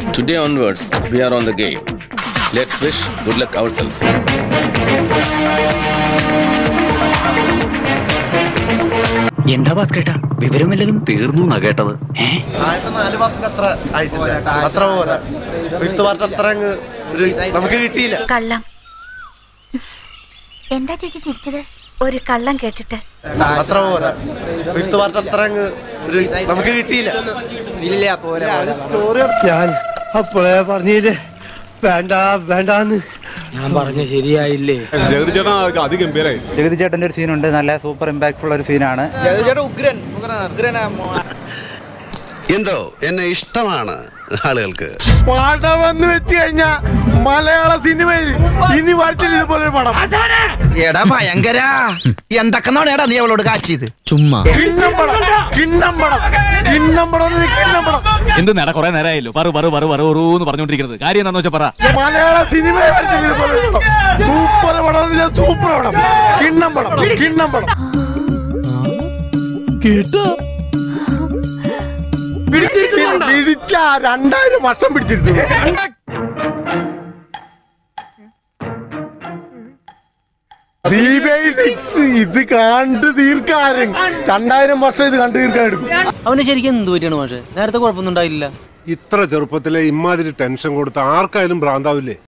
Today onwards, we are on the game. Let's wish good luck ourselves. എന്താ ഭാസ്കരേട്ടാ വിവരം വല്ലതും തീർന്നു എന്നാ കേട്ടത് ഏ ആദ്യത്തെ നാല് പാർട്ടിന്റെ അത്ര ആയിട്ടില്ല അത്ര പോലെ ഫിഫ്ത് പാർട്ട് അത്ര അങ്ങ് ഒരു നമുക്ക് കിട്ടിയില്ല കള്ളം എന്താ ചേച്ചി ചിരിച്ചത് ഒരു കള്ളം കേട്ടിട്ട് അത്ര പോലെ ഫിഫ്ത് പാർട്ട് അത്ര അങ്ങ് ഒരു നമുക്ക് കിട്ടിയില്ല ഇല്ല പോരാ സ്റ്റോറി ഞാൻ അപ്പോഴേ പറഞ്ഞില്ലേ വേണ്ട വേണ്ടാന്ന് ഞാൻ പറഞ്ഞ ശരിയായില്ലേ ജഗതി ചേട്ടാ അതിഗംഭീരായി ജഗതി ചേട്ടൻ്റെ ഒരു സീനുണ്ട് നല്ല സൂപ്പർ ഇമ്പാക്ട്ഫുൾ ഒരു സീനാണ് ചേട്ടാ ഉഗ്രൻ ഉഗ്രനാ എന്തോ എന്നെ ഇഷ്ടമാണ് ആളുകൾക്ക് പടം വന്ന് വെച്ച് കഴിഞ്ഞാ മലയാള സിനിമയിൽ ഇനി വരച്ചില്ല ഇതുപോലെ പടം എടാ ഭയങ്കര എന്തൊക്കെ നോടേടാ നീ അവളോട് കാച്ചിയത് ചുമ്മാ കിണ്ണം പടം കിണ്ണം പടം കിണ്ണം പടം എന്ന് കിണ്ണം പടം എന്ത് നേടാ കുറെ നേരമായല്ലോ പറു പറു പറു പറു പറു എന്ന് പറഞ്ഞോണ്ടിരിക്കുന്നത് കാര്യം എന്താണെന്ന് വെച്ചാ പറ മലയാള സിനിമയെ വരച്ചില്ല ഇതുപോലെ പടം സൂപ്പർ പടം എന്ന് വെച്ചാൽ സൂപ്പർ പടം കിണ്ണം പടം കിണ്ണം പടം കേട്ടോ പിടിച്ച രണ്ടായിരം വർഷം പിടിച്ചിരുന്നു സി ബി ഐ സിക്സ് ഇത് കണ്ടു തീർക്കാരും രണ്ടായിരം വർഷം ഇത് കണ്ടു തീർക്കാൻ എടുക്കും അവന് ശരിക്കും എന്ത് പറ്റിയാണ് പക്ഷേ നേരത്തെ കുഴപ്പമൊന്നും ഉണ്ടായില്ല ഇത്ര ചെറുപ്പത്തിലെ ഇമാതിരി ടെൻഷൻ കൊടുത്ത ആർക്കായാലും ഭ്രാന്താവില്ലേ